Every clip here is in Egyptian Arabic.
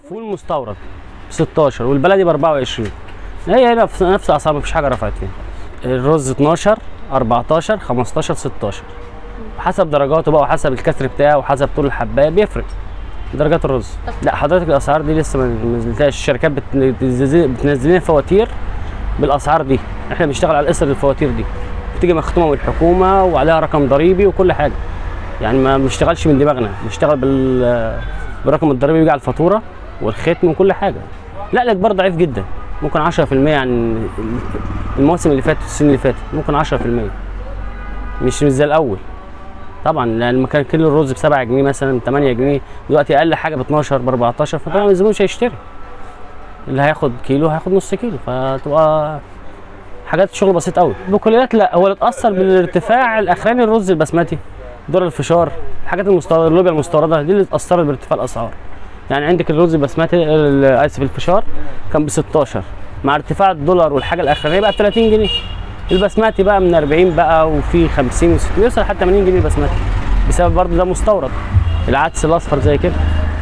فول مستورد ب 16 والبلدي ب 24 هي هي نفس نفس اسعار مفيش حاجه رفعت فيها الرز 12 14 15 16 حسب درجاته بقى وحسب الكسر بتاعه وحسب طول الحبايه بيفرق درجات الرز لا حضرتك الاسعار دي لسه ما نزلتهاش الشركات بتنزل بتنزل لنا فواتير بالاسعار دي احنا بنشتغل على قصه الفواتير دي بتيجي مختومه من الحكومه وعليها رقم ضريبي وكل حاجه يعني ما بنشتغلش من دماغنا بنشتغل بال بالرقم الضريبي بيجي على الفاتوره والختم وكل حاجه لا الاجبار ضعيف جدا ممكن 10% عن المواسم اللي فاتت السنين اللي فاتت ممكن 10% مش مش زي الاول طبعا لان لما كان كيلو الرز ب 7 جنيه مثلا 8 جنيه دلوقتي اقل حاجه ب 12 ب 14 فطبعا الزبون مش هيشتري اللي هياخد كيلو هياخد نص كيلو فتبقى حاجات شغل بسيط قوي البقوليات لا هو اللي اتاثر بالارتفاع الاخراني الرز البسمتي دور الفشار الحاجات المستورده اللوبيا المستورده دي اللي اتاثرت بارتفاع الاسعار يعني عندك الرز البسمتي ال- اسف الفشار كان ب 16 مع ارتفاع الدولار والحاجه الاخرانيه بقى ب 30 جنيه البسمتي بقى من 40 بقى وفي 50 و60 يوصل حتى 80 جنيه البسمتي بسبب برضه ده مستورد العدس الاصفر زي كده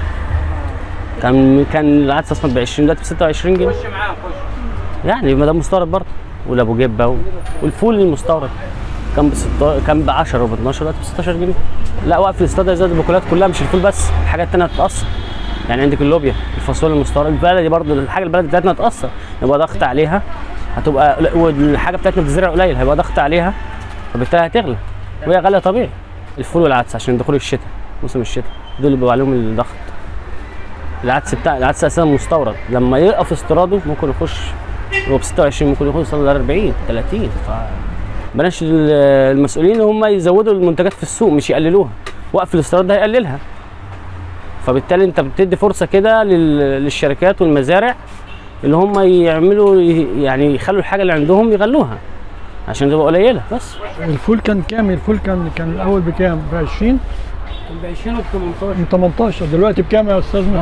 كان كان العدس الاصفر ب 20 دلوقتي ب 26 جنيه يعني ما ده مستورد برضه والابو جبه و- والفول المستورد كان ب 16 كان ب 10 وب 12 دلوقتي ب 16 جنيه لا وقف الاستاد زاد البقولات كلها مش الفول بس الحاجات التانيه هتتاثر يعني عندك اللوبيا الفاصوليا المستورد البلدي برضه الحاجه البلدي بتاعتنا هتاثر يبقى ضغط عليها هتبقى والحاجه بتاعتنا بتزرع قليل هيبقى ضغط عليها فبالتالي هتغلى وهي غاليه طبيعي الفول والعدس عشان دخول الشتاء موسم الشتاء دول اللي بيبقى عليهم الضغط العدس بتاع العدس اساسا مستورد لما يقف استيراده ممكن يخش هو ب 26 ممكن يوصل ل 40 30 ف بلاش ال- المسؤولين هم يزودوا المنتجات في السوق مش يقللوها وقف الاستيراد ده هيقللها فبالتالي انت بتدي فرصه كده لل- للشركات والمزارع اللي هم يعملوا يعني يخلوا الحاجه اللي عندهم يغلوها عشان تبقى قليله بس الفول كان كام الفول كان كان الاول بكام ب 20 ب 20 و 18 من 18 دلوقتي بكام يا استاذنا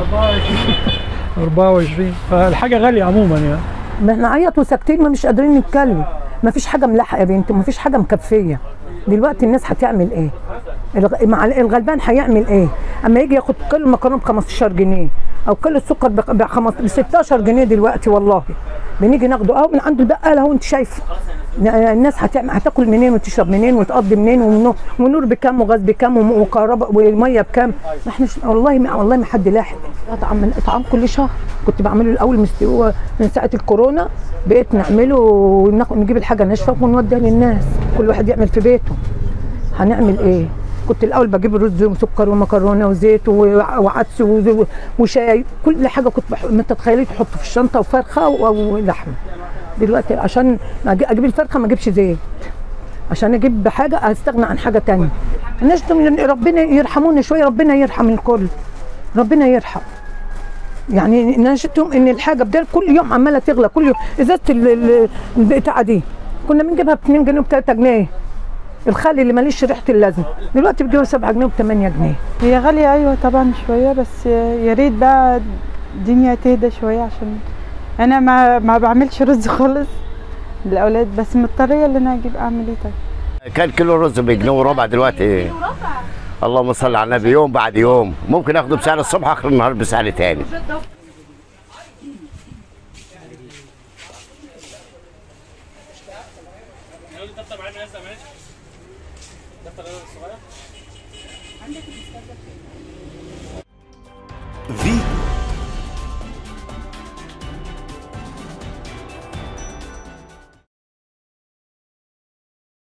24 فالحاجه غاليه عموما يعني ما احنا عيط وساكتين ما مش قادرين نتكلم ما فيش حاجه ملاحقه يا بنتي ما فيش حاجه مكفيه دلوقتي الناس هتعمل ايه الغ- مع الغلبان هيعمل ايه اما يجي ياخد كيلو مكرونه ب 15 جنيه او كيلو السكر ب ب 15 ب 16 جنيه دلوقتي والله بنيجي ناخده اهو من عند البقال اهو انت شايفه ن- الناس هتعمل هتاكل منين وتشرب منين وتقضي منين ونو- ونور بكام وغاز بكام وم- وكهرباء وميه بكام ما احناش والله ما والله ما حد لاحق اطعم اطعام كل شهر كنت بعمله الاول مست- هو من ساعه الكورونا بقيت نعمله وناخد نجيب الحاجه ناشفه ونوديها للناس كل واحد يعمل في بيته هنعمل ايه كنت الاول بجيب رز وسكر ومكرونه وزيت وع- وعدس وز- وشاي كل حاجه كنت بح... ما تتخيلي تحط في الشنطه وفرخه و- ولحمه دلوقتي عشان ما أجي- اجيب الفرخه ما اجيبش زيت عشان اجيب حاجه استغنى عن حاجه تانية نشتم ربنا يرحمونا شويه ربنا يرحم الكل ربنا يرحم يعني نشتم ان الحاجه بدل كل يوم عماله تغلى كل يوم ازازه ال- ال- البتاعه دي كنا بنجيبها ب 2 جنيه وب 3 جنيه الخل اللي ماليش ريحه اللازم دلوقتي بتجيبها 7 جنيه وب 8 جنيه هي غالية أيوة طبعا شوية بس يا ريت بقى الدنيا تهدى شوية عشان أنا ما ما بعملش رز خالص للأولاد بس مضطرية إن أنا أجيب أعمل إيه طيب كان كيلو رز بجنيه وربع دلوقتي اللهم صل على النبي يوم بعد يوم ممكن اخده بسعر الصبح اخر النهار بسعر تاني